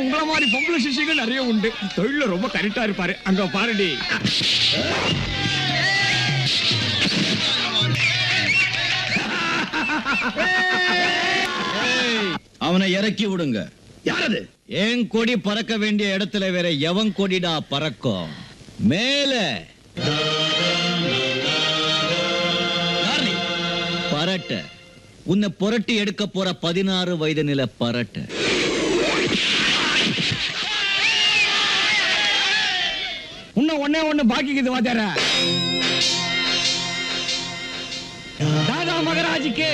உங்கள மாதிரி பொம்பளை சிஷிகள் நிறைய உண்டு தொழில ரொம்ப கரெக்டா இருப்பாரு அங்க பாருடி அவனை இறக்கி விடுங்க யாரது என் கொடி பறக்க வேண்டிய இடத்துல வேற எவன் கொடிடா பறக்கும் மேல பரட்ட உன்னை புரட்டி எடுக்க போற பதினாறு வயது நில பரட்ட இன்னும் ஒண்ணே ஒண்ணு பாக்கிக்குது வாத்தியார தாதா மகராஜுக்கு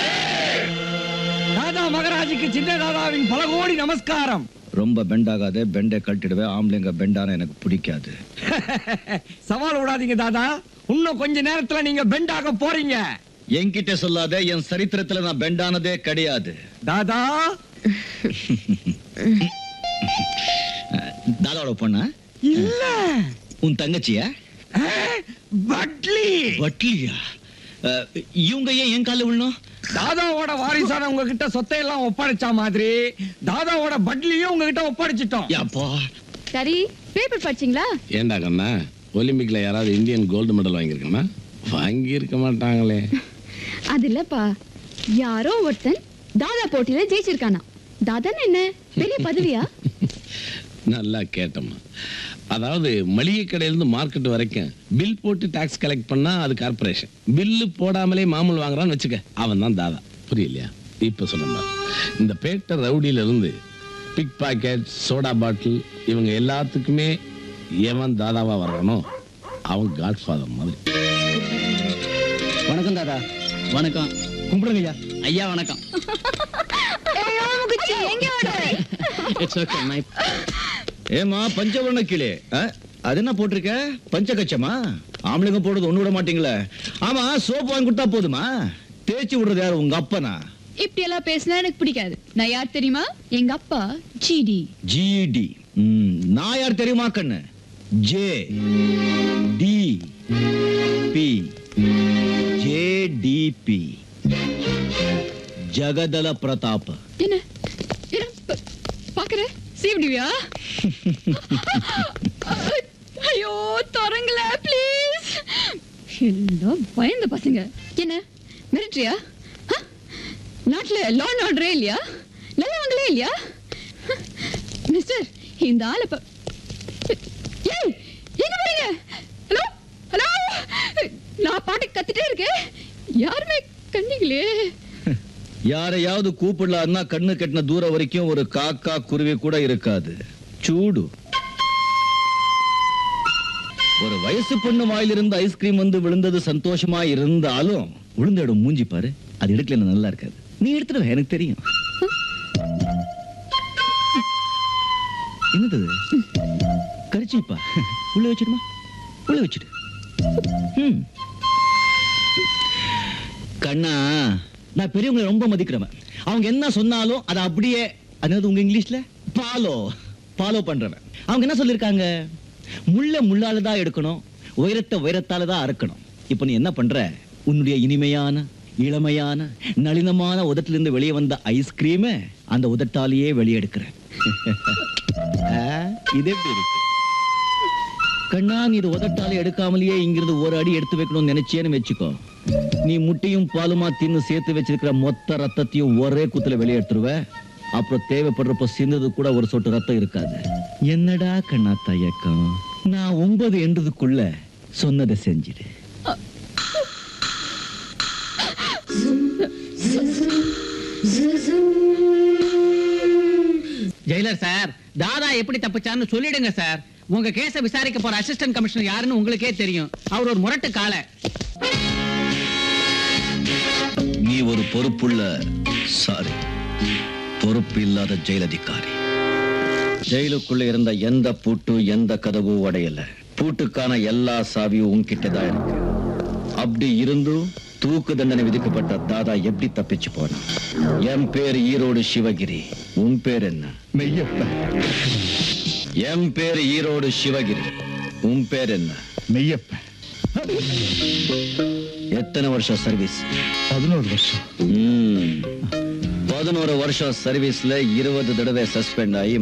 தாதா மகராஜுக்கு சின்ன தாதாவின் பல கோடி நமஸ்காரம் ரொம்ப பெண்டாகாத பெண்டை கழட்டிடுவேன் ஆம்பளைங்க பெண்டான எனக்கு பிடிக்காது சவால் விடாதீங்க தாதா இன்னும் கொஞ்ச நேரத்துல நீங்க பெண்டாக போறீங்க என்கிட்ட சொல்லாத என் சரித்திரத்துல நான் பெண்டானதே கிடையாது தாதா தாதாவோட பொண்ணா இல்ல உன் தங்கச்சியா அஹ், பட்லி வட்டிலியா அஹ், இவங்க ஏன் என் கால விழணும் தாதாவோட வாரிசான உங்ககிட்ட சொத்தை எல்லாம் ஒப்படைச்சா மாதிரி தாதாவோட பட்லியும் உங்ககிட்ட ஒப்படைச்சிட்டோம் யாப்பா சரி பேப்பர் படிச்சீங்களா ஏண்டா கண்ணா ஒலிம்பிக்ல யாராவது இந்தியன் கோல்டு மெடல் வாங்கியிருக்கனா வாங்கி இருக்க மாட்டாங்களே அது இல்லப்பா யாரோ ஒருத்தன் தாதா போட்டியில ஜெயிச்சிருக்கானா தாதான்னு என்ன பெரிய பதவியா நல்லா கேட்டம்மா அதாவது மளிகை கடையிலேருந்து மார்க்கெட் வரைக்கும் பில் போட்டு டாக்ஸ் கலெக்ட் பண்ணா அது கார்ப்பரேஷன் பில்லு போடாமலே மாமூல் வாங்குறான்னு வச்சுக்க அவன் தான் தாதா புரியலையா இப்ப சொன்ன இந்த பேட்டை ரவுடியில இருந்து பிக் பாக்கெட் சோடா பாட்டில் இவங்க எல்லாத்துக்குமே எவன் தாதாவா வர்றானோ அவன் காட்ஃபாதர் மாதிரி வணக்கம் தாதா வணக்கம் கும்பிடுங்க ஐயா ஐயா வணக்கம் எங்க ஓடுற இட்ஸ் ஓகே மை ஏமா பஞ்சவர்ண கிளே அது என்ன போட்டிருக்க பஞ்சகச்சமா ஆம்பளைங்க போடுறது ஒண்ணு விட மாட்டீங்களே ஆமா சோப் வாங்கி கொடுத்தா போதுமா தேய்ச்சி விடுறது யாரு உங்க அப்பனா இப்படி எல்லாம் பேசினா எனக்கு பிடிக்காது நான் யார் தெரியுமா எங்க அப்பா ஜிடி ஜிடி நான் யார் தெரியுமா கண்ணு J D P J D P Jagadala Pratap என்ன என்ன ப- பாக்குற சீவடிவியா ஐயோ தொடங்கல ப்ளீஸ் எல்லாம் பயந்த பசங்க என்ன மிலிட்ரியா நாட்டுல லா ஆர்டரே இல்லையா நல்லவங்களே இல்லையா மிஸ்டர் இந்த ஆளை ப- ஏய் எங்க போறீங்க ஹலோ ஹலோ நான் பாட்டுக்கு கத்திட்டே இருக்கேன் யாருமே கண்டிங்களே யாரையாவது கூப்பிடலான்னா கண்ணு கட்டின தூரம் வரைக்கும் ஒரு காக்கா குருவி கூட இருக்காது சூடு ஒரு வயசு பொண்ணு வாயிலிருந்து ஐஸ்கிரீம் வந்து விழுந்தது சந்தோஷமா இருந்தாலும் விழுந்த இடம் மூஞ்சி பாரு அது எடுக்கல நல்லா இருக்காது நீ எடுத்துடுவ எனக்கு தெரியும் என்னது இது? கரிச்சிப்பா உள்ள வச்சிடுமா உள்ள வச்சிடு ம். கண்ணா நான் பெரியவங்களை ரொம்ப மதிக்கிறவன் அவங்க என்ன சொன்னாலும் அதை அப்படியே அதாவது உங்க இங்கிலீஷ்ல ஃபாலோ ஃபாலோ பண்றவன் அவங்க என்ன சொல்லிருக்காங்க முள்ள முள்ளால தான் எடுக்கணும் உயரத்தை உயரத்தால தான் அறுக்கணும் இப்போ நீ என்ன பண்ற உன்னுடைய இனிமையான இளமையான நளினமான உதட்டிலிருந்து வெளியே வந்த ஐஸ்கிரீமை அந்த உதட்டாலேயே வெளியே எடுக்கிற ஆ, இது எப்படி இருக்கு கண்ணா நீ இது உதட்டாலே எடுக்காமலேயே இங்கிருந்து ஒரு அடி எடுத்து வைக்கணும்னு நினைச்சேன்னு வச்சுக்கோ நீ முட்டையும் பாலுமா தின்னு சேர்த்து வச்சிருக்கிற மொத்த ரத்தத்தையும் ஒரே குத்துல வெளியே எடுத்துருவ அப்புறம் தேவைப்படுறப்ப சிந்தது கூட ஒரு சொட்டு ரத்தம் இருக்காது என்னடா கண்ணா தயக்கம் நான் ஒன்பது என்றதுக்குள்ள சொன்னதை செஞ்சிடு ஜெயிலர் சார் தாதா எப்படி தப்பிச்சான்னு சொல்லிடுங்க சார் உங்க கேஸ விசாரிக்க போற அசிஸ்டன்ட் கமிஷனர் யாருன்னு உங்களுக்கே தெரியும் அவர் ஒரு முரட்டு காலை நீ ஒரு பொறுப்புள்ள சாரி பொறுப்பு இல்லாத ஜெயில் அதிகாரி ஜெயிலுக்குள்ள இருந்த எந்த பூட்டு எந்த கதவு உடையல பூட்டுக்கான எல்லா சாவியும் உன்கிட்ட தான் இருக்கு அப்படி இருந்தும் தூக்கு தண்டனை விதிக்கப்பட்ட தாதா எப்படி தப்பிச்சு போனான் என் பேர் ஈரோடு சிவகிரி உன் பேர் என்ன மெய்யப்பன் என் பேர் ஈரோடு சிவகிரி உன் பேர் என்ன மெய்யப்பன் எத்தனை வருஷம் சர்வீஸ் பதினோரு வருஷம் ம். பதினோரு வருஷம் சர்வீஸ்ல இருபது தடவை சஸ்பெண்ட் ஆகி